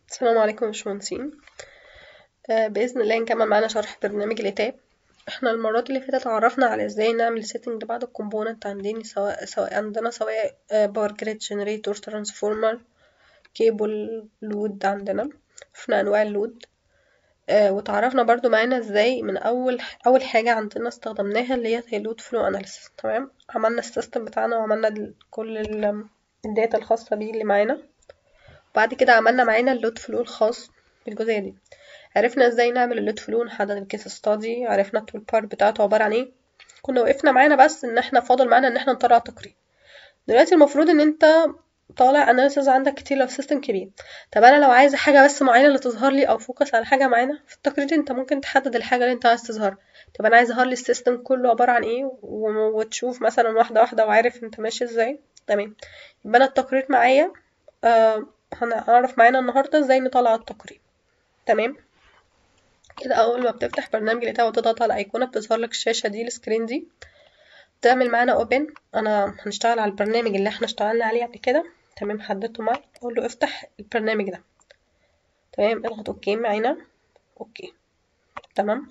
السلام عليكم يا باشمهندسين آه، بإذن الله نكمل معانا شرح برنامج الإتاب احنا المرات اللي فاتت عرفنا على ازاي نعمل سيتنج لبعض الكومبوننت عندنا سواء سواء عندنا سواء باور جريد جنريتور ترانسفورمر كيبل لود عندنا شفنا انواع اللود آه وتعرفنا برضو معانا ازاي من اول اول حاجه عندنا استخدمناها اللي هي اللود فلو اناليسيس تمام عملنا السيستم بتاعنا وعملنا ال- كل ال- الداتا الخاصه بيه اللي معانا بعد كده عملنا معانا اللود فلو الخاص بالجزئيه دي عرفنا ازاي نعمل اللود فلو نحدد الكيس ستادي عرفنا التول بار بتاعته عباره عن ايه كنا وقفنا معانا بس ان احنا فاضل معانا ان احنا نطلع تقرير دلوقتي المفروض ان انت طالع اناليسز عندك كتير لو سيستم كبير طب انا لو عايزه حاجه بس معينه اللي تظهر لي او فوكس على حاجه معينه في التقرير انت ممكن تحدد الحاجه اللي انت عايز تظهر طب انا عايز اظهر لي السيستم كله عباره عن ايه و- وتشوف مثلا واحده واحده وعارف انت ماشي ازاي تمام يبقى انا التقرير معايا آه هنعرف معانا النهارده ازاي نطلع التقرير تمام كده اول ما بتفتح برنامج الإتاوة وتضغط على الايقونه بتظهر لك الشاشه دي السكرين دي تعمل معانا اوبن انا هنشتغل على البرنامج اللي احنا اشتغلنا عليه قبل كده تمام حددته معاك اقول له افتح البرنامج ده تمام اضغط اوكي معانا اوكي تمام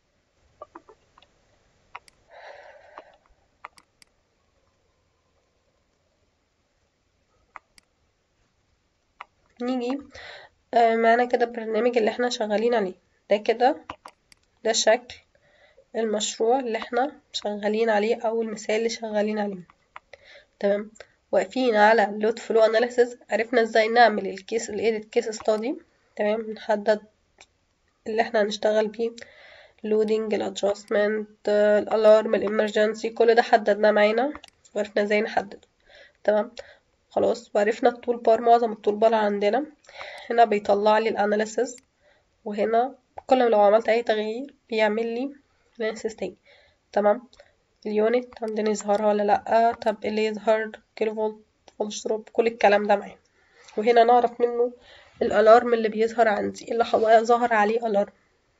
نيجي آه معانا كده البرنامج اللي احنا شغالين عليه ده كده ده شكل المشروع اللي احنا شغالين عليه او المثال اللي شغالين عليه تمام واقفين على لود فلو اناليسيس عرفنا ازاي نعمل الكيس الايديت كيس ستادي تمام نحدد اللي احنا هنشتغل بيه لودنج الادجستمنت الالارم الامرجنسي كل ده حددناه معانا وعرفنا ازاي نحدده تمام خلاص وعرفنا التول بار معظم التول بار عندنا هنا بيطلع لي الاناليسيس وهنا كل ما لو عملت اي تغيير بيعمل لي اناليسيس تاني تمام اليونت عندنا يظهرها ولا لأ طب اللي يظهر كيلو فولت فولت دروب كل الكلام ده معايا وهنا نعرف منه الالارم اللي بيظهر عندي اللي هو ظهر عليه الارم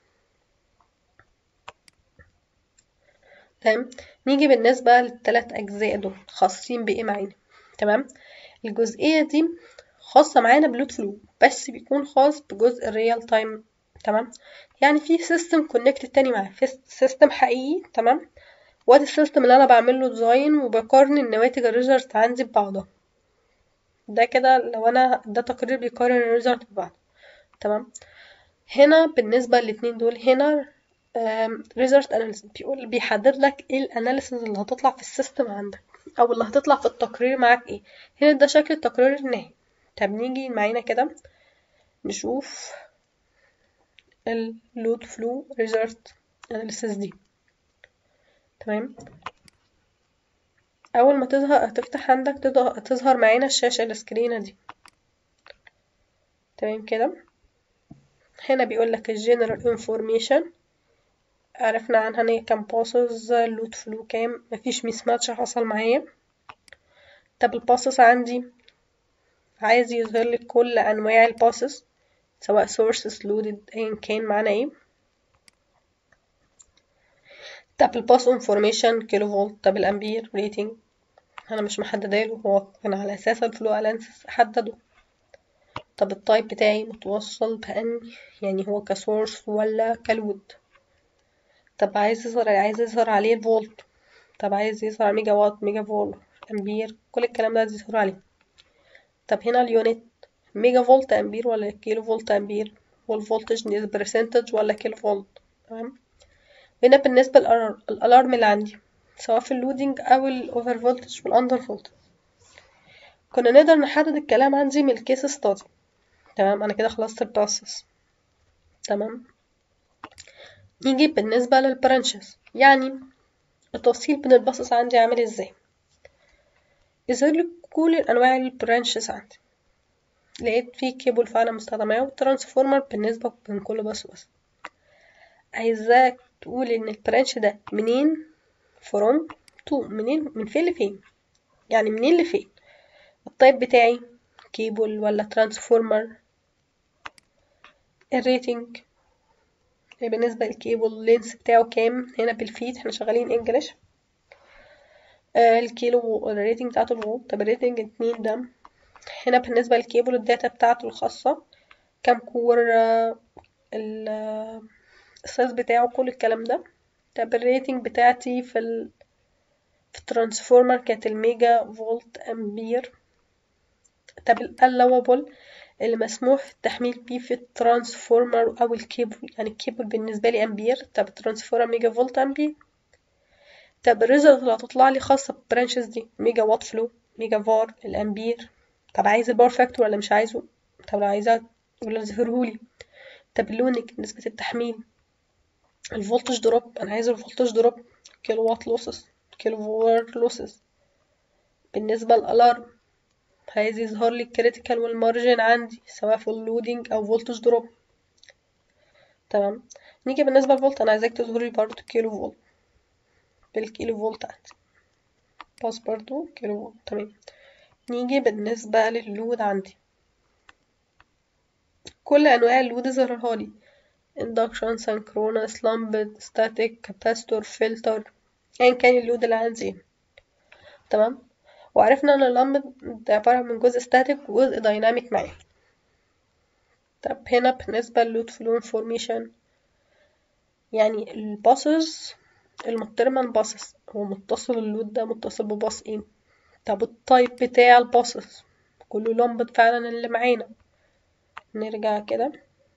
تمام نيجي بالنسبة للتلات أجزاء دول خاصين بإيه معانا تمام الجزئية دي خاصة معانا بلود فلو بس بيكون خاص بجزء الريال تايم تمام يعني في سيستم كونكتد تاني معاه في سيستم حقيقي تمام وادي السيستم اللي انا بعمل له ديزاين وبقارن النواتج الريزلت عندي ببعضها ده كده لو انا ده تقرير بيقارن الريزلت ببعض تمام هنا بالنسبة للاتنين دول هنا ريزلت اناليسيس بيقول بيحدد لك ايه الاناليسيس اللي هتطلع في السيستم عندك او اللي هتطلع في التقرير معاك ايه هنا ده شكل التقرير النهائي طب نيجي معانا كده نشوف اللود فلو ريزلت اناليسيس دي تمام اول ما تظهر تفتح عندك تظهر, تظهر معانا الشاشة السكرينة دي تمام كده هنا بيقول لك الجنرال انفورميشن عرفنا عنها ان هي كام باسز اللود فلو كام مفيش ميس ماتش حصل معايا طب الباسز عندي عايز يظهر لي كل انواع الباسز سواء sources loaded ايا كان معانا ايه طب الباس انفورميشن كيلو فولت طب الامبير ريتنج انا مش محدده له هو كان على اساس الفلو اناليسيس احدده طب التايب بتاعي متوصل بأني يعني هو كسورس ولا كلود طب عايز يظهر عايز يظهر عليه الفولت طب عايز يظهر ميجا وات ميجا فولت امبير كل الكلام ده عايز يظهر عليه طب هنا اليونت ميجا فولت امبير ولا كيلو فولت امبير والفولتج برسنتج ولا كيلو فولت تمام هنا بالنسبة للألارم اللي عندي سواء في اللودينج أو الأوفر فولتج والأندر فولتج كنا نقدر نحدد الكلام عندي من الكيس ستادي تمام أنا كده خلصت البروسيس تمام نيجي بالنسبة للبرانشز يعني التفصيل بين الباصص عندي عامل ازاي يظهر لي كل الأنواع البرانشز عندي لقيت في كيبل فعلا مستخدمة وترانسفورمر بالنسبة بين كل باص بس عايزاك تقول ان البرانش ده منين from to منين من فين لفين يعني منين لفين التايب بتاعي كيبل ولا ترانسفورمر الريتنج بالنسبة للكيبل اللينس بتاعه كام هنا بالفيت احنا شغالين انجلش آه الكيلو الريتنج بتاعته الفولت طب الريتنج اتنين ده هنا بالنسبة للكيبل الداتا بتاعته الخاصة كام كور السايز بتاعه كل الكلام ده طب الريتنج بتاعتي في ال في الترانسفورمر كانت الميجا فولت امبير طب الالوبل اللي مسموح التحميل بيه في الترانسفورمر او الكيبل يعني الكيبل بالنسبه لي امبير طب الترانسفورمر ميجا فولت امبير طب الريزلت اللي هتطلع لي خاصه بالبرانشز دي ميجا وات فلو ميجا فار الامبير طب عايز الباور فاكتور ولا مش عايزه طب لو عايزاه ولا ظهرهولي طب اللونج نسبة التحميل الفولتج دروب انا عايز الفولتج دروب كيلو وات لوسز كيلو وات لوسز بالنسبة للالارم عايز يظهر لي الكريتيكال والمارجن عندي سواء في اللودينج او فولتج دروب تمام نيجي بالنسبة للفولت انا عايزاك تظهر لي برضه كيلو فولت بالكيلو فولت عندي باس برضه كيلو فولت تمام نيجي بالنسبة لللود عندي كل أنواع اللود ظهرها لي induction synchronous lumped static capacitor filter أيا كان اللود اللي عندي تمام وعرفنا ان اللمبد ده عبارة من جزء static وجزء dynamic معاه طب هنا بالنسبة للود فلو انفورميشن يعني الباصز المترمن باصز هو متصل اللود ده متصل بباص ايه طب التايب بتاع الباصز كله لمبد فعلا اللي معانا نرجع كده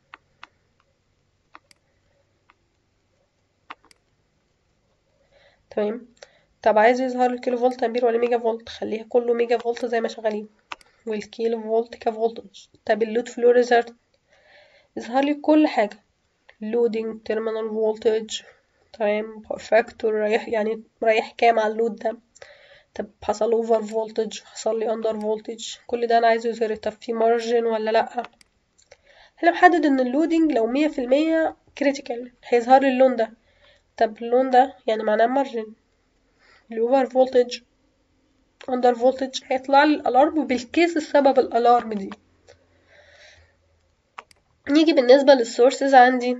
تمام طب عايز يظهر الكيلو فولت امبير ولا ميجا فولت خليها كله ميجا فولت زي ما شغالين والكيلو فولت كفولتج طب اللود فلو ريزلت يظهر لي كل حاجه لودينج تيرمينال فولتج تمام باور فاكتور رايح يعني رايح كام على اللود ده طب حصل اوفر فولتج حصل لي اندر فولتج كل ده انا عايزه يظهر طب في مارجن ولا لا هنا محدد ان اللودينج لو مية في المية كريتيكال هيظهر لي اللون ده طب اللون ده يعني معناه مارجن الاوفر فولتج اندر فولتج هيطلع لي الالارم بالكيس السبب الالارم دي نيجي بالنسبة للسورسز عندي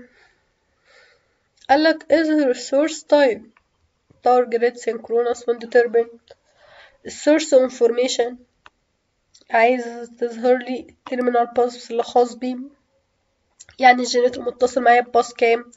قالك اظهر السورس تايب target synchronous wind turbine السورس انفورميشن عايز تظهر لي التيرمينال باس اللي خاص بيه يعني الجنريتور متصل معايا بباس كام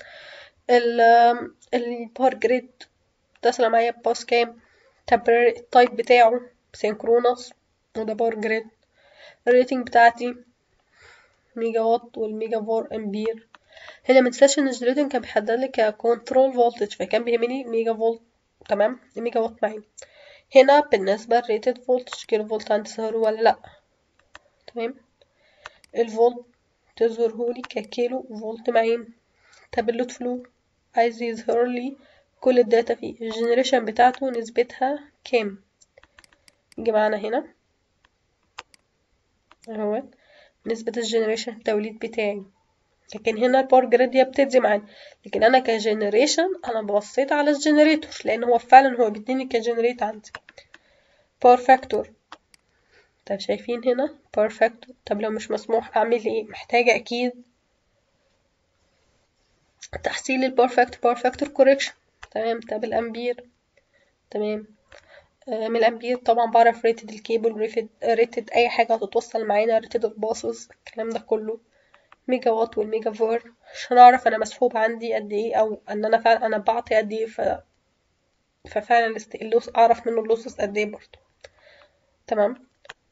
الباور جريد متصلة معايا بباس كام طب التايب بتاعه سينكرونس وده باور جريد الريتنج بتاعتي ميجا وات والميجا فور امبير هنا منساش ان الجنريتور كان بيحدد لي ككنترول فولتج فكان بيهمني ميجا فولت تمام الميجا وات معايا هنا بالنسبة للريتد فولتج كيلو فولت عندي ظهر ولا لأ تمام الفولت تظهرهولي ككيلو فولت معايا طب اللود فلو عايز يظهر لي كل الداتا فيه الجنريشن بتاعته نسبتها كام يجي معانا هنا اهو نسبة الجنريشن التوليد بتاعي لكن هنا الباور جريد دي بتدي معانا لكن انا كجنريشن انا بصيت على الجنريتور لان هو فعلا هو بيديني كجنريت عندي باور فاكتور طب شايفين هنا باور فاكتور طب لو مش مسموح اعمل ايه محتاجة اكيد تحصيل الباور فاكتور باور فاكتور كوريكشن تمام طب الامبير تمام آه من الامبير طبعا بعرف ريتد الكيبل ريتد, ريتد اي حاجة هتتوصل معانا ريتد الباصص الكلام ده كله ميجا وات والميجا فور عشان اعرف انا مسحوب عندي قد ايه او ان انا فعلا انا بعطي قد ايه ف ففعلا اللوس اعرف منه اللوسز قد ايه برضه تمام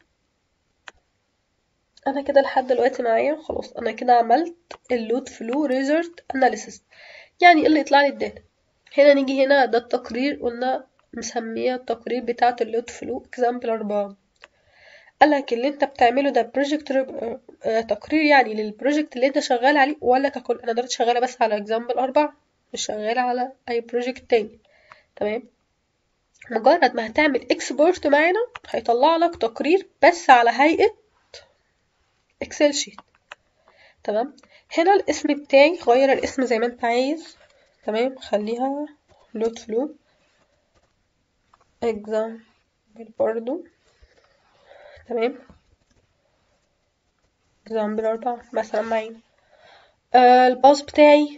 انا كده لحد دلوقتي معايا خلاص انا كده عملت اللود فلو ريزلت اناليسيس يعني اللي يطلع لي الداتا هنا نيجي هنا ده التقرير قلنا مسميه التقرير بتاعه اللود فلو اكزامبل أربعة قالك اللي انت بتعمله ده بروجكت تقرير يعني للبروجكت اللي انت شغال عليه ولا ككل انا دلوقتي شغاله بس على اكزامبل أربعة مش شغاله على اي بروجكت تاني تمام مجرد ما هتعمل اكسبورت معانا هيطلع لك تقرير بس على هيئه اكسل شيت تمام هنا الاسم بتاعي غير الاسم زي ما انت عايز تمام خليها لود فلو اكزامبل برضو تمام اكزامبل أربعة مثلا معانا آه الباص بتاعي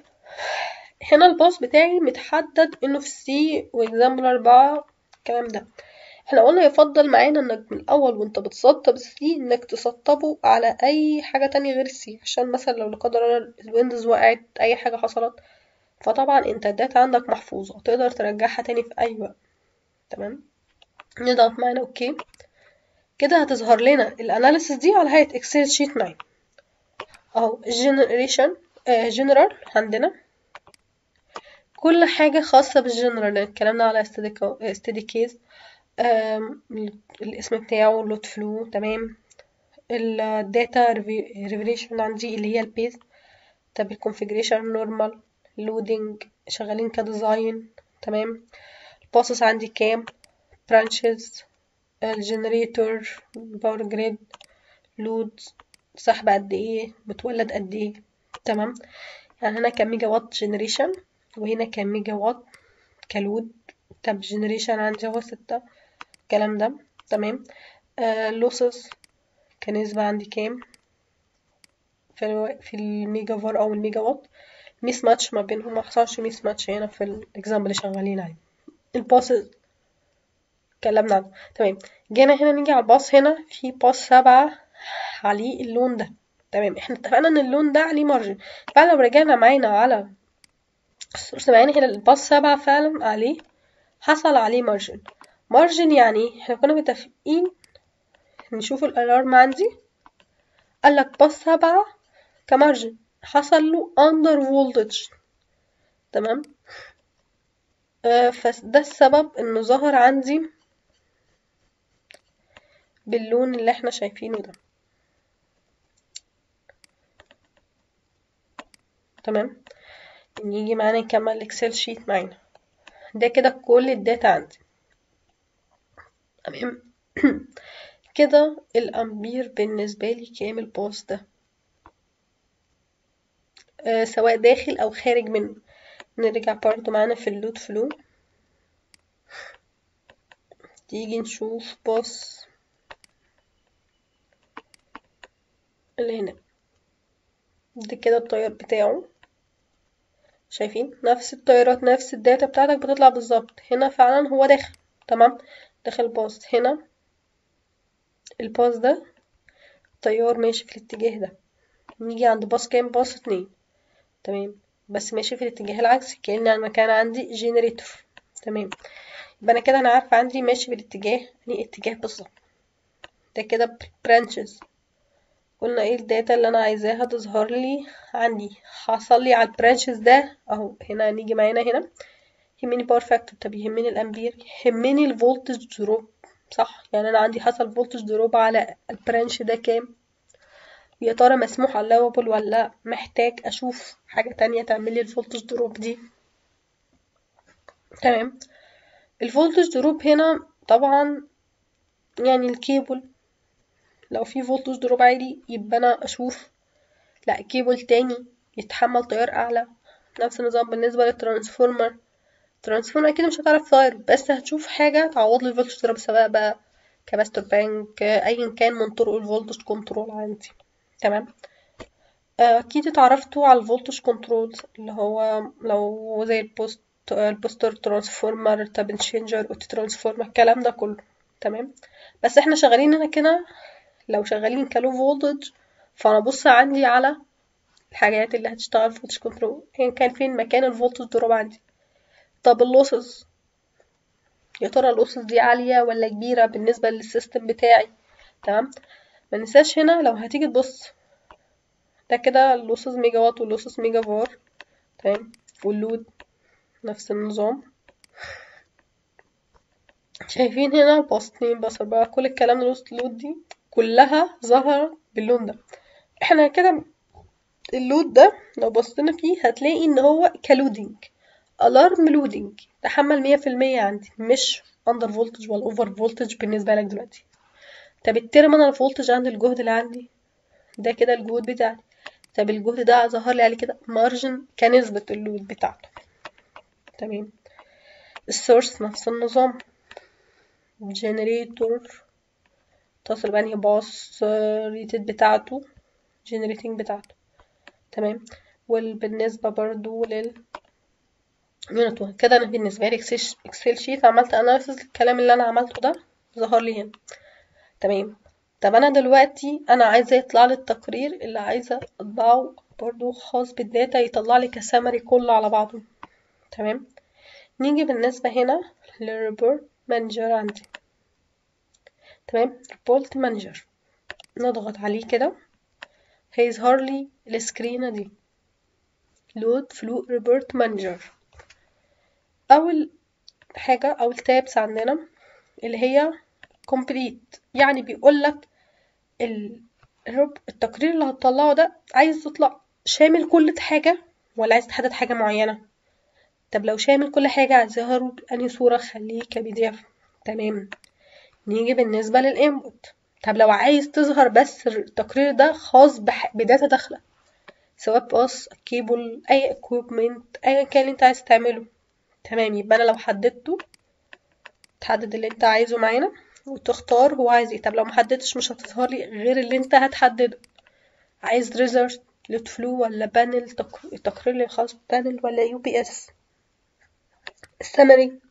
هنا الباص بتاعي متحدد انه في سي واكزامبل أربعة الكلام ده احنا قلنا يفضل معانا انك من الاول وانت بتسطب السي انك تسطبه على اي حاجة تانية غير السي عشان مثلا لو لا قدر الله الويندوز وقعت اي حاجة حصلت فطبعا انت الداتا عندك محفوظة تقدر ترجعها تاني في اي وقت تمام نضغط معانا اوكي كده هتظهر لنا الاناليسيس دي على هيئة اكسل شيت 9 اهو الجنريشن جنرال عندنا كل حاجة خاصة بالجنرال الكلام ده على استدي كيز الاسم بتاعه اللود فلو تمام الداتا ريفيليشن عندي اللي هي البيز طب الكونفيجريشن نورمال لودنج شغالين كديزاين تمام البروسيس عندي كام برانشز الجنريتور باور جريد لود سحب قد ايه بتولد قد ايه تمام يعني هنا كام ميجا وات جنريشن وهنا كام ميجا وات كلود طب جنريشن عندي هو ستة الكلام ده تمام اللوسز كنسبة عندي كام في الو... في الميجا فار او الميجا وات ميس ماتش ما بينهم ما حصلش ميس ماتش هنا في الاكزامبل اللي شغالين عليه الباسز اتكلمنا عنه تمام جينا هنا نيجي على الباص هنا في باص سبعة عليه اللون ده تمام احنا اتفقنا ان اللون ده عليه مارجن بعد لو رجعنا معانا على السورس معانا هنا الباص سبعة فعلا عليه حصل عليه مارجن مارجن يعني احنا كنا متفقين نشوف الالارم عندي قالك باص سبعة كمارجن حصل له اندر فولتج تمام آه فده السبب انه ظهر عندي باللون اللي احنا شايفينه ده تمام نيجي معانا نكمل الاكسل شيت معانا ده كده كل الداتا عندي تمام كده الامبير بالنسبه لي كام الباص ده آه سواء داخل او خارج منه نرجع برضو معانا في اللود فلو تيجي نشوف باص اللي هنا ده كده التيار بتاعه شايفين نفس التيارات نفس الداتا بتاعتك بتطلع بالظبط هنا فعلا هو داخل تمام داخل باص هنا الباص ده التيار ماشي في الاتجاه ده نيجي عند باص كام باص اتنين تمام بس ماشي في الاتجاه العكسي كأن انا كان عندي جنريتور تمام يبقى انا كده انا عارفه عندي ماشي بالاتجاه يعني اتجاه بالظبط ده كده برانشز قلنا ايه الداتا اللي انا عايزاها تظهر لي عندي حصل لي على البرانشز ده اهو هنا نيجي معانا هنا يهمني باور فاكتور طب يهمني الامبير يهمني الفولتج دروب صح يعني انا عندي حصل فولتج دروب على البرانش ده كام يا ترى مسموح allowable ولا محتاج اشوف حاجة تانية تعمل لي الفولتج دروب دي تمام الفولتج دروب هنا طبعا يعني الكيبل لو في فولتج دروب عالي يبقى انا اشوف لا كيبل تاني يتحمل تيار اعلى نفس النظام بالنسبة للترانسفورمر الترانسفورمر اكيد مش هتعرف تغير بس هتشوف حاجة تعوض لي الفولتج دروب سواء بقى كاباستور بانك ايا كان من طرق الفولتج كنترول عندي تمام اكيد اتعرفتوا على الفولتج كنترول اللي هو لو زي البوست البوستر ترانسفورمر تاب تشينجر اوتو ترانسفورمر الكلام ده كله تمام بس احنا شغالين هنا كده لو شغالين كلو فولتج فانا ابص عندي على الحاجات اللي هتشتغل فولتج كنترول يعني كان فين مكان الفولتج دروب عندي طب اللوسز يا ترى اللوسز دي عالية ولا كبيرة بالنسبة للسيستم بتاعي تمام ما ننساش هنا لو هتيجي تبص ده كده اللوسز ميجا وات واللوسز ميجا فار تمام واللود نفس النظام شايفين هنا باص اتنين باص اربعة كل الكلام اللوس لود دي كلها ظهر باللون ده احنا كده اللود ده لو بصينا فيه هتلاقي ان هو كلودينج الارم لودينج تحمل مية في المية عندي مش اندر فولتج ولا اوفر فولتج بالنسبة لك دلوقتي طب التيرمينال فولتج عند الجهد اللي عندي ده كده الجهد بتاعي طب الجهد ده ظهر لي عليه كده مارجن كنسبة اللود بتاعته تمام السورس نفس النظام جنريتور اتصل بأنهي باص ريتد بتاعته جنريتنج بتاعته تمام وبالنسبة برضو لل يونت كده انا بالنسبة لي اكسل شيت عملت اناليسيس الكلام اللي انا عملته ده ظهر لي هنا تمام طب انا دلوقتي انا عايزه يطلع لي التقرير اللي عايزه اطبعه برضو خاص بالداتا يطلع لي كسمري كله على بعضه تمام نيجي بالنسبه هنا للريبورت مانجر عندي تمام ريبورت مانجر نضغط عليه كده هيظهر لي السكرينه دي لود فلو ريبورت مانجر اول حاجه اول تابس عندنا اللي هي complete يعني بيقول لك التقرير اللي هتطلعه ده عايز تطلع شامل كل حاجه ولا عايز تحدد حاجه معينه طب لو شامل كل حاجه عايز يظهر انهي صوره خليه كبي دي اف تمام نيجي بالنسبه للانبوت طب لو عايز تظهر بس التقرير ده خاص بح... بداتا داخله سواء باص كيبل اي اكويبمنت ايا كان اللي انت عايز تعمله تمام يبقى انا لو حددته تحدد اللي انت عايزه معانا وتختار هو عايز ايه طب لو محددتش مش هتظهر لي غير اللي انت هتحدده عايز ريزرت لوت فلو ولا بانل التقرير اللي خاص بانل ولا يو بي اس السمري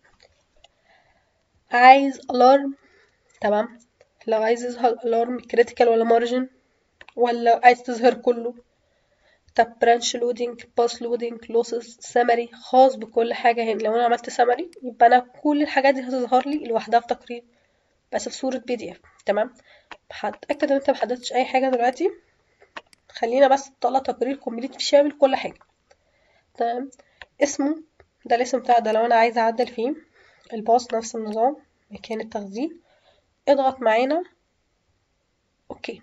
عايز الارم تمام لو عايز يظهر الارم كريتيكال ولا مارجن ولا عايز تظهر كله طب برانش لودنج باس لودنج لوسز سمري خاص بكل حاجة هنا لو انا عملت سمري يبقى انا كل الحاجات دي هتظهر لي لوحدها في تقرير بس في صورة بي دي اف تمام هتأكد ان انت محددتش اي حاجة دلوقتي خلينا بس نطلع تقرير كومبليت شامل كل حاجة تمام اسمه ده الاسم بتاع ده لو انا عايزة اعدل فيه الباص نفس النظام مكان التخزين اضغط معانا اوكي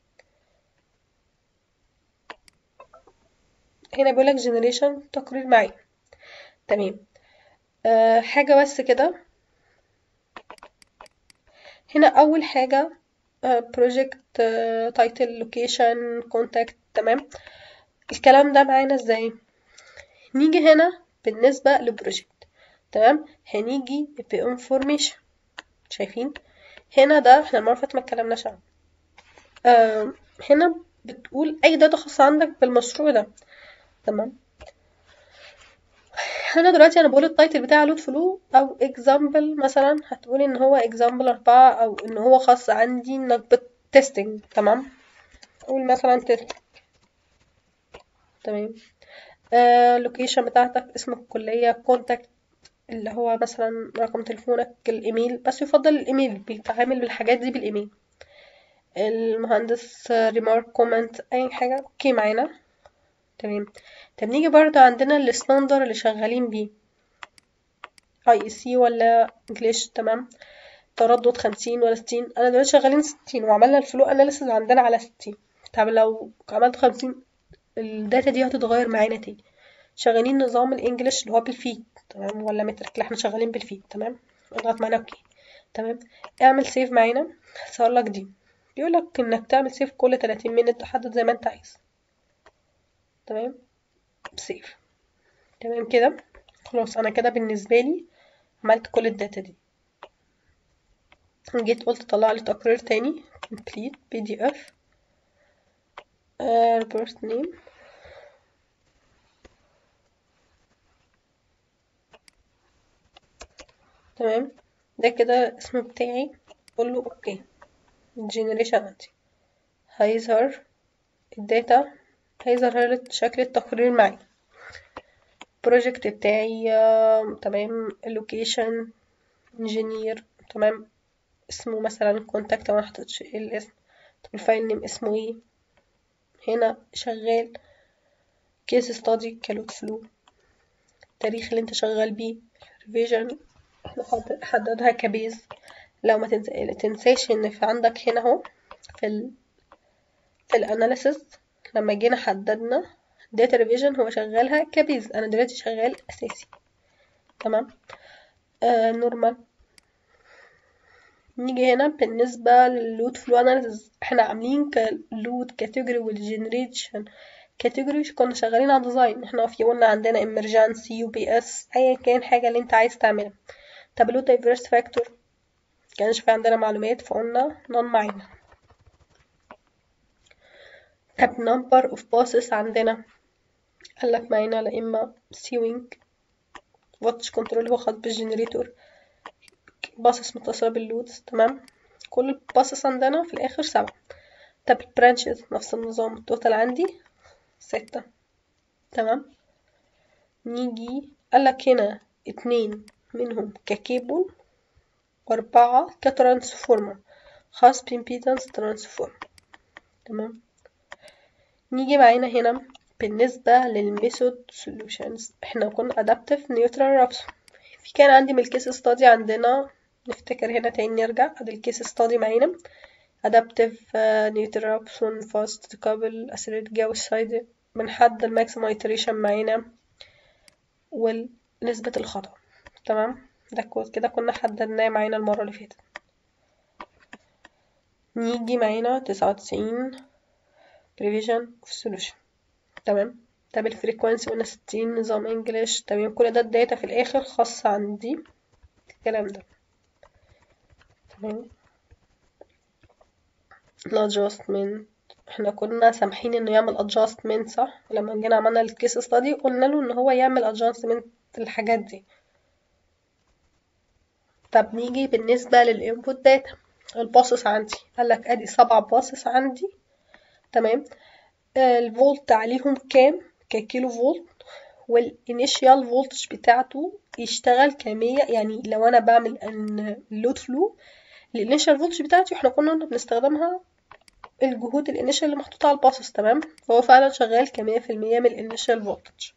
هنا بيقولك جنريشن تقرير معي تمام أه حاجة بس كده هنا أول حاجة بروجكت تايتل لوكيشن كونتاكت تمام الكلام ده معانا ازاي نيجي هنا بالنسبة لبروجكت تمام هنيجي في انفورميشن شايفين هنا ده احنا المرة اللي فاتت ما اتكلمناش عنه آه هنا بتقول اي داتا خاصة عندك بالمشروع ده تمام هنا دلوقتي انا بقول التايتل بتاع لود فلو او اكزامبل مثلا هتقولي ان هو اكزامبل اربعة او ان هو خاص عندي انك بتستنج تمام قول مثلا تيست تمام اللوكيشن بتاعتك اسم الكلية كونتاكت اللي هو مثلا رقم تليفونك الايميل بس يفضل الايميل بيتعامل بالحاجات دي بالايميل المهندس ريمارك كومنت اي حاجة اوكي معانا تمام طب نيجي برضه عندنا الستاندر اللي شغالين بيه اي اي سي ولا انجليش تمام تردد خمسين ولا ستين انا دلوقتي شغالين ستين وعملنا الفلو اناليسيز عندنا على ستين طب لو عملت خمسين الداتا دي هتتغير معانا تاني شغالين نظام الانجليش اللي هو بالفيت تمام ولا مترك لا احنا شغالين بالفيت تمام اضغط معانا اوكي تمام اعمل سيف معانا هيظهر لك دي بيقولك انك تعمل سيف كل 30 مينت تحدد زي ما انت عايز تمام سيف تمام كده خلاص انا كده بالنسبه لي عملت كل الداتا دي جيت قلت طلع لي تقرير تاني complete pdf uh, report name تمام ده كده اسم بتاعي اقول له اوكي الجنريشن عندي هيظهر الداتا هيظهر لي شكل التقرير معي البروجكت بتاعي تمام اللوكيشن انجينير تمام اسمه مثلا كونتاكت ما حطيتش ايه الاسم طب الفايل نيم اسمه ايه هنا شغال كيس ستادي كالوت فلو التاريخ اللي انت شغال بيه ريفيجن حددها كبيز لو ما تنساش ان في عندك هنا اهو في ال في الاناليسيس لما جينا حددنا داتا ريفيجن هو شغالها كبيز انا دلوقتي شغال اساسي تمام آه نورمال نيجي هنا بالنسبة للود فلو اناليسيس احنا عاملين كلود كاتيجوري والجنريشن كاتيجوري كنا شغالين على ديزاين احنا في قلنا عندنا emergency يو بي اس ايا كان حاجة اللي انت عايز تعملها طب اللود دايفرس فاكتور كانش في عندنا معلومات فقلنا نون معانا طب number of passes عندنا قالك معانا لا اما سيوينج واتش كنترول هو خاص بالجنريتور باصص متصلة باللودز تمام كل الباصص عندنا في الآخر سبعة طب البرانشز نفس النظام التوتال عندي ستة تمام نيجي قالك هنا اتنين منهم ككيبل وأربعة كترانسفورمر خاص بإمبيدنس ترانسفورمر تمام نيجي معانا هنا بالنسبة للميثود سوليوشنز احنا كنا adaptive neutral rupture في كان عندي من الكيس ستادي عندنا نفتكر هنا تاني نرجع ادي الكيس ستادي معانا adaptive uh, neutral rupture fast couple accelerated Gauss side بنحدد الماكسيمم iteration معانا ونسبة الخطأ تمام ده كود كده كنا حددناه معانا المرة اللي فاتت نيجي معانا تسعة وتسعين prevision of solution تمام طب الفريكوانسي قلنا ستين نظام انجليش تمام كل ده الداتا في الاخر خاصة عندي الكلام ده تمام الادجستمنت احنا كنا سامحين انه يعمل adjustment صح لما جينا عملنا الكيس ستادي قلنا له ان هو يعمل adjustment الحاجات دي طب نيجي بالنسبة للانبوت داتا الباصص عندي قالك ادي سبع باصص عندي تمام الفولت عليهم كام ككيلو فولت والانيشيال فولتج بتاعته يشتغل كمية يعني لو انا بعمل اللود فلو الانيشيال فولتج بتاعتي احنا كنا بنستخدمها الجهود الانيشيال اللي محطوطة على الباصص تمام فهو فعلا شغال كمية في المية من الانيشيال فولتج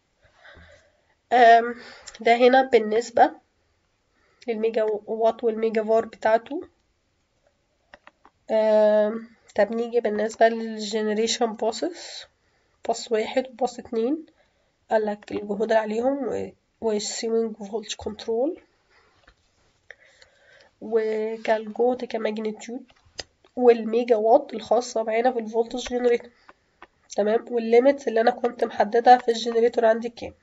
ده هنا بالنسبة للميجا وات والميجا فار بتاعته طب نيجي بالنسبة للجنريشن باسس باص واحد وباص اتنين قالك الجهود اللي عليهم والسيوينج فولت كنترول وكالجهد كماجنتيود والميجا وات الخاصة معانا في الفولتج جنريتور تمام والليميتس اللي انا كنت محددها في الجنريتور عندي كام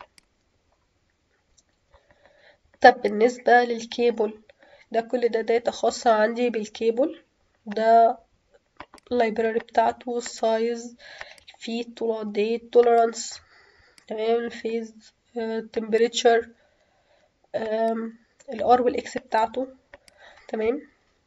طب بالنسبة للكيبل ده كل ده داتا خاصة عندي بالكيبل ده اللايبراري بتاعته السايز في طول قد ايه التولرانس تمام الفيز التمبريتشر الار والاكس بتاعته تمام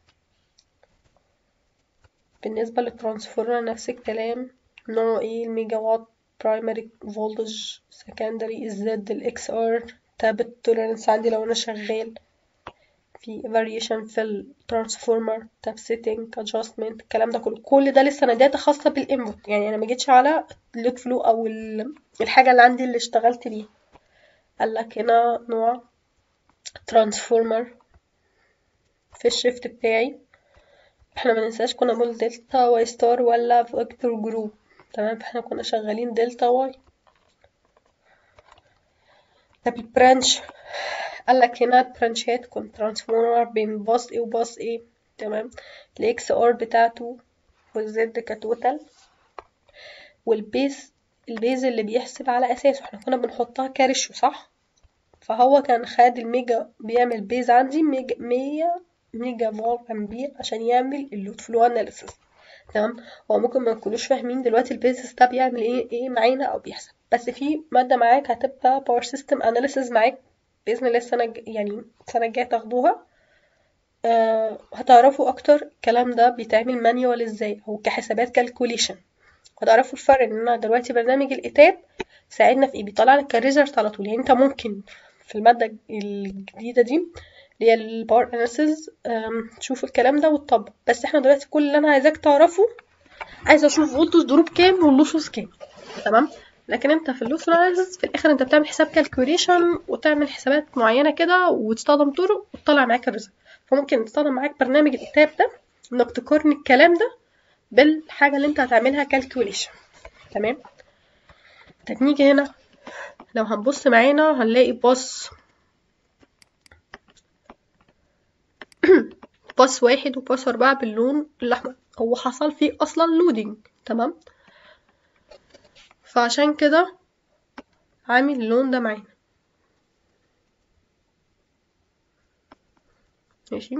بالنسبة للترانسفورمر نفس الكلام نوعه ايه الميجا وات برايمري فولتج سكندري الزد الاكس ار تاب التولرانس عندي لو انا شغال في variation في الترانسفورمر تاب سيتنج adjustment الكلام ده كله كل ده لسه انا داتا خاصه بالانبوت يعني انا ما جيتش على اللود فلو او الحاجه اللي عندي اللي اشتغلت بيها قال لك هنا نوع ترانسفورمر في الشيفت بتاعي احنا ما ننساش كنا بنقول دلتا واي ستار ولا فيكتور جروب تمام احنا كنا شغالين دلتا واي طب البرانش قالك هنا البرانشات كنت ترانسفورمر بين باص ايه وباص ايه تمام الاكس ار بتاعته والزد كتوتال والبيز البيز اللي بيحسب على اساسه احنا كنا بنحطها كارشو صح فهو كان خد الميجا بيعمل بيز عندي ميجا مية ميجا فولت امبير عشان يعمل اللود فلو اناليسيس تمام هو ممكن ما تكونوش فاهمين دلوقتي البيزنس ده بيعمل ايه ايه معانا او بيحسب بس في ماده معاك هتبقى باور سيستم اناليسيس معاك باذن الله السنه يعني السنه الجايه تاخدوها آه هتعرفوا اكتر الكلام ده بيتعمل مانيوال ازاي او كحسابات كالكوليشن هتعرفوا الفرق ان انا دلوقتي برنامج الاتاب ساعدنا في ايه بيطلع لك الريزلت على طول يعني انت ممكن في الماده الجديده دي اللي هي الباور اناليسيز تشوف الكلام ده وتطبق بس احنا دلوقتي كل اللي انا عايزاك تعرفه عايزه اشوف فولتج دروب كام واللوسوس كام تمام لكن انت في اللوس اناليسيس في الاخر انت بتعمل حساب كالكوليشن وتعمل حسابات معينه كده وتستخدم طرق وتطلع معاك الريزلت فممكن تستخدم معاك برنامج الاتاب ده انك تقارن الكلام ده بالحاجه اللي انت هتعملها كالكوليشن تمام طب نيجي هنا لو هنبص معانا هنلاقي باص باص واحد وباص أربعة باللون الأحمر هو حصل فيه أصلا لودينج تمام فعشان كده عامل اللون ده معانا ماشي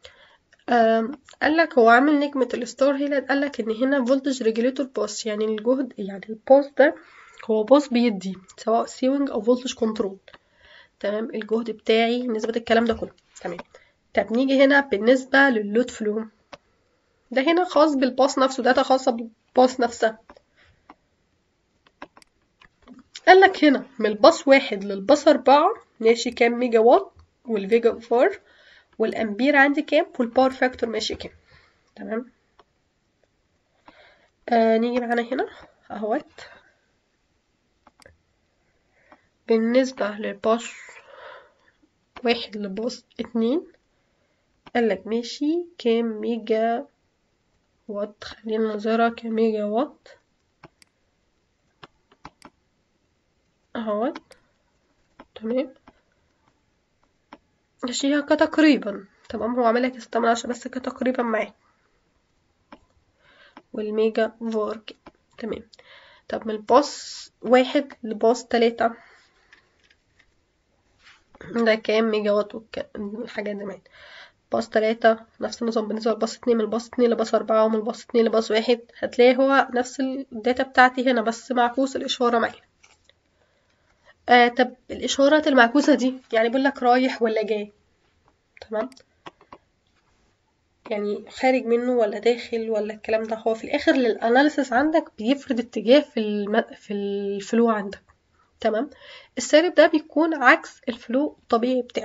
قالك هو عامل نجمة الستار هيلاد قالك ان هنا فولتج ريجوليتور باس يعني الجهد يعني الباس ده هو باس بيدي سواء سيوينج او فولتج كنترول تمام الجهد بتاعي نسبة الكلام ده كله تمام طب نيجي هنا بالنسبة لللود فلو ده هنا خاص بالباص نفسه داتا خاصة بالباص نفسها قالك هنا من الباص واحد للباص أربعة ماشي كام ميجا وات والفيجا فار والأمبير عندي كام والباور فاكتور ماشي كام تمام آه نيجي معانا هنا اهوت بالنسبة للباص واحد لباص اتنين قالك ماشي كام ميجا وات خلينا نظهرها كميجا وات اهوت تمام ماشيها كتقريبا تمام هو عاملها كستة من عشرة بس كتقريبا معاه والميجا فورك تمام طب من الباص واحد لباص تلاتة ده كام ميجا وات والحاجات دي معانا باص تلاتة نفس النظام بالنسبة لباص اتنين من الباص اتنين لباص أربعة ومن الباص اتنين لباص واحد هتلاقي هو نفس الداتا بتاعتي هنا بس معكوس الإشارة معايا آه طب الإشارات المعكوسة دي يعني بيقولك رايح ولا جاي تمام يعني خارج منه ولا داخل ولا الكلام ده هو في الآخر للأناليسيس عندك بيفرض اتجاه في الم... في الفلو عندك تمام السالب ده بيكون عكس الفلو الطبيعي بتاعه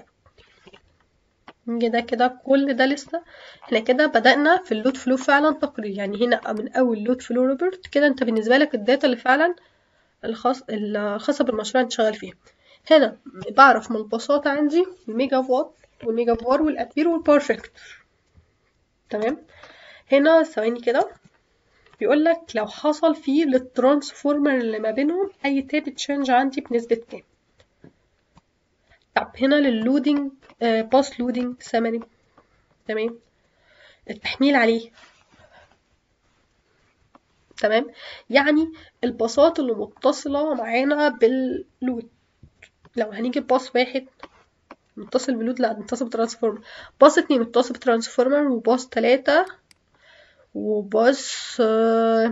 ده كده كل ده لسه احنا كده بدأنا في اللود فلو فعلا تقرير يعني هنا من أول لود فلو ريبورت كده انت بالنسبة لك الداتا اللي فعلا الخاص الخاصة بالمشروع انت شغال فيه هنا بعرف من البساطة عندي الميجا وات والميجا فار والأمبير والباور فاكتور تمام هنا ثواني كده بيقول لك لو حصل فيه للترانسفورمر اللي ما بينهم اي تاب تشينج عندي بنسبة كام طب هنا لللودنج باس لودنج سمري تمام التحميل عليه تمام يعني الباصات اللي متصلة معانا باللود لو هنيجي باص واحد متصل بلود لا متصل بترانسفورمر باص اتنين متصل بترانسفورمر وباص تلاتة وباص آه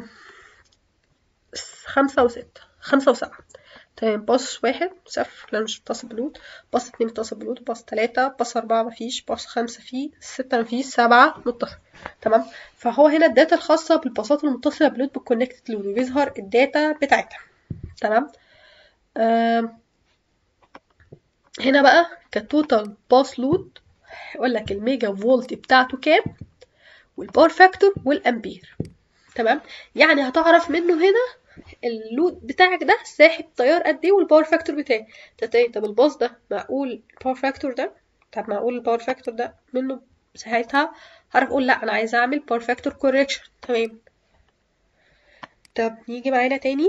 خمسة وستة خمسة وسبعة تمام باص واحد صفر لأن مش متصل بلود باص اتنين متصل بلود باص تلاتة باص أربعة مفيش باص خمسة فيه ستة مفيش سبعة متصل تمام فهو هنا الداتا الخاصة بالباصات المتصلة بلود بالكونكتد لود وبيظهر الداتا بتاعتها تمام آه هنا بقى كتوتال باس لود يقول لك الميجا فولت بتاعته كام والباور فاكتور والامبير تمام يعني هتعرف منه هنا اللود بتاعك ده ساحب تيار قد ايه والباور فاكتور بتاعي تتاني طب الباص ده معقول الباور فاكتور ده طب معقول الباور فاكتور ده منه ساعتها هعرف اقول لا انا عايزه اعمل باور فاكتور كوريكشن تمام طب نيجي معانا تاني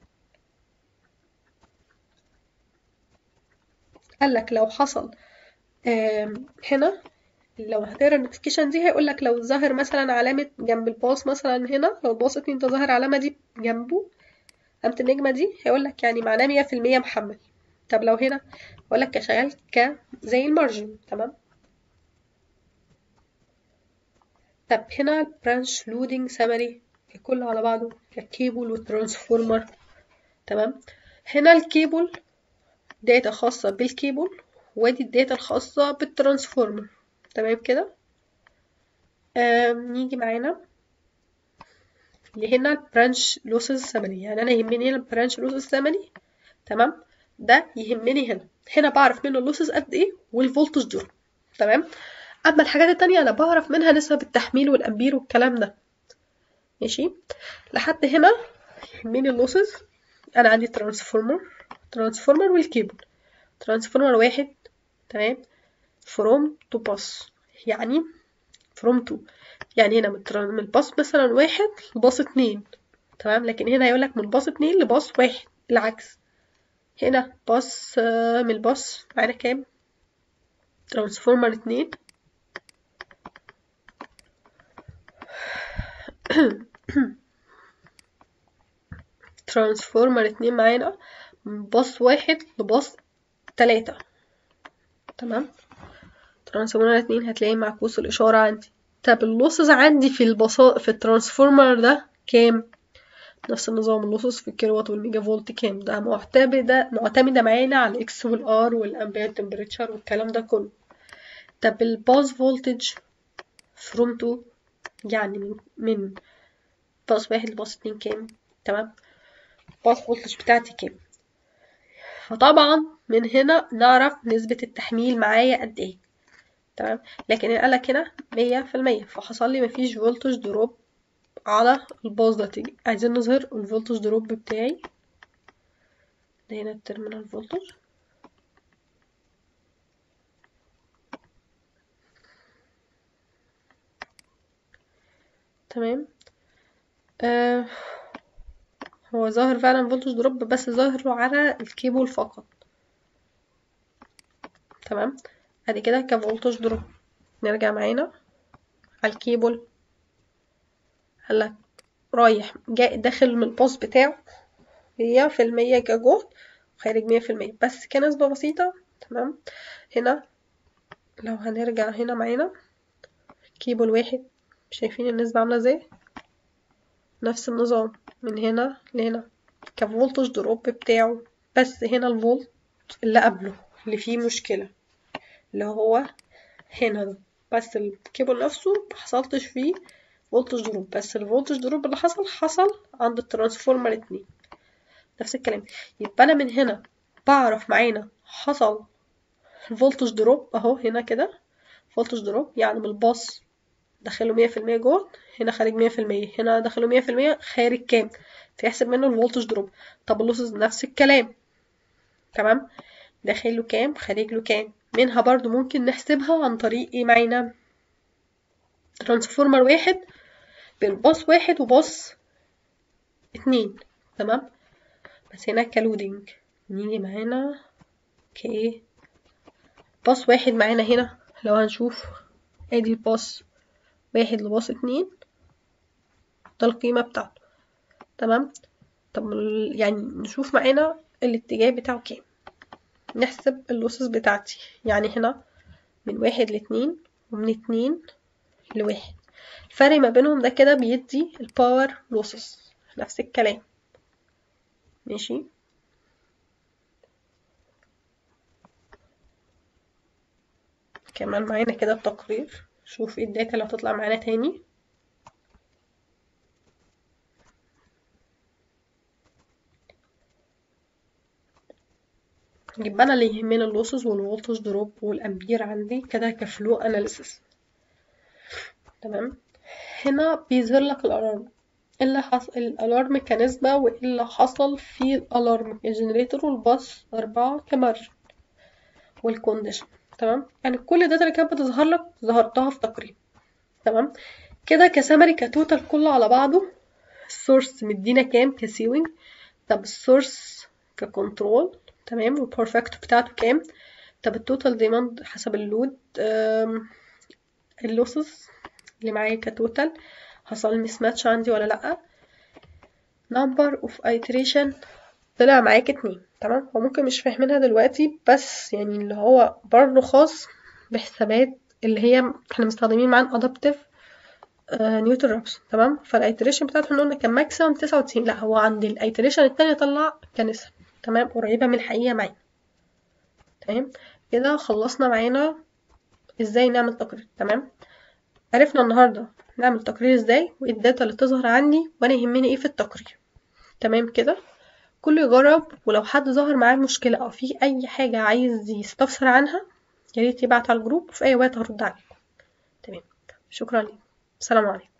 قالك لو حصل هنا لو هتقرا النوتيفيكيشن دي هيقول لك لو ظاهر مثلا علامة جنب الباص مثلا هنا لو الباص اتنين ده ظاهر علامة دي جنبه علامة النجمة دي هيقول لك يعني معناه مية في المية محمل طب لو هنا يقول لك شغال ك زي المارجن تمام طب هنا البرانش لودنج سمري كله على بعضه ككيبل والترانسفورمر تمام هنا الكيبل داتا خاصة بالكيبل وادي الداتا الخاصة بالترانسفورمر تمام كده نيجي معانا اللي هنا البرانش لوسز سمري يعني انا يهمني هنا البرانش لوسز سمري تمام ده يهمني هنا هنا بعرف منه اللوسز قد ايه والفولتج دول تمام اما الحاجات التانية انا بعرف منها نسب التحميل والامبير والكلام ده ماشي لحد هنا يهمني اللوسز انا عندي ترانسفورمر ترانسفورمر والكيبل ترانسفورمر واحد تمام فروم تو باس يعني فروم تو يعني هنا من الباص مثلا واحد لباص اتنين تمام لكن هنا هيقولك من باص اتنين لباص واحد العكس هنا باص من الباص معانا كام ترانسفورمر اتنين ترانسفورمر اتنين معانا من باص واحد لباص تلاتة تمام ترانسفورمر اتنين هتلاقي معكوس الإشارة عندي طب اللوسز عندي في البصا في الترانسفورمر ده كام نفس النظام اللوسز في الكيلوات والميجا فولت كام ده معتمدة معتمدة معانا على الاكس والار والامبير تمبريتشر والكلام ده كله طب الباس فولتج فروم تو يعني من من باس واحد لباس اتنين كام تمام باس فولتج بتاعتي كام فطبعا من هنا نعرف نسبة التحميل معايا قد ايه تمام لكن قالك هنا مية في المية فحصل لي مفيش فولتج دروب على الباص ده تيجي عايزين نظهر الفولتج دروب بتاعي ده هنا التيرمينال فولتج تمام آه هو ظاهر فعلا فولتج دروب بس ظاهر له على الكيبل فقط تمام ادي كده كفولتج دروب نرجع معانا على الكيبل هلا رايح جاي داخل من الباص بتاعه مية في المية كجهد وخارج مية في المية بس كنسبة بسيطة تمام هنا لو هنرجع هنا معانا كيبل واحد شايفين النسبة عاملة ازاي نفس النظام من هنا لهنا كفولتج دروب بتاعه بس هنا الفولت اللي قبله اللي فيه مشكلة اللي هو هنا ده بس الكيبل نفسه محصلتش فيه فولتج دروب بس الفولتج دروب اللي حصل حصل عند الترانسفورمر اتنين نفس الكلام يبقى انا من هنا بعرف معانا حصل الفولتج دروب اهو هنا كده فولتج دروب يعني من الباص دخله مية في المية جوه هنا خارج مية في المية هنا دخله مية في المية خارج كام فيحسب منه الفولتج دروب طب اللوسز نفس الكلام تمام داخله كام خارج له كام منها برضو ممكن نحسبها عن طريق ايه معانا ترانسفورمر واحد بالباص واحد وباص اتنين تمام بس هنا كلودينج نيجي معانا كايه باص واحد معانا هنا لو هنشوف ادي الباص واحد لباص اتنين ده القيمة بتاعته تمام طب يعني نشوف معانا الاتجاه بتاعه كام نحسب اللوسز بتاعتي يعني هنا من واحد لاتنين ومن اتنين لواحد الفرق ما بينهم ده كده بيدي الباور لوسز نفس الكلام ماشي كمان معانا كده التقرير شوف ايه الداتا اللي هتطلع معانا تاني يبقى انا اللي يهمني اللوسز والفولتج دروب والامبير عندي كده كفلو اناليسيس تمام هنا بيظهر لك الالارم اللي حصل الالارم كنسبة وايه اللي حصل في الالارم الجنريتور والباص اربعة كمارجن والكونديشن تمام يعني كل الداتا اللي كانت بتظهر لك ظهرتها في تقرير تمام كده كسمري كتوتال كله على بعضه السورس مدينا كام كسيوينج طب السورس ككنترول تمام والباور فاكتور بتاعته كام طب التوتال ديماند حسب اللود اللوسز اللي معايا كتوتال حصل مس ماتش عندي ولا لا number of iteration طلع معاك اتنين تمام هو ممكن مش فاهمينها دلوقتي بس يعني اللي هو برضه خاص بحسابات اللي هي احنا مستخدمين معاه ادابتيف نيوتن رابس تمام فالايتريشن بتاعته احنا قلنا كان ماكسيمم تسعة وتسعين لا هو عند الايتريشن التانية طلع كنسب تمام قريبة من الحقيقة معانا تمام كده خلصنا معانا ازاي نعمل تقرير تمام عرفنا النهاردة نعمل تقرير ازاي وايه الداتا اللي تظهر عندي وانا يهمني ايه في التقرير تمام كده كله يجرب ولو حد ظهر معاه مشكلة او في اي حاجة عايز يستفسر عنها ياريت يبعت على الجروب وفي اي وقت هرد عليكم تمام شكرا لكم السلام عليكم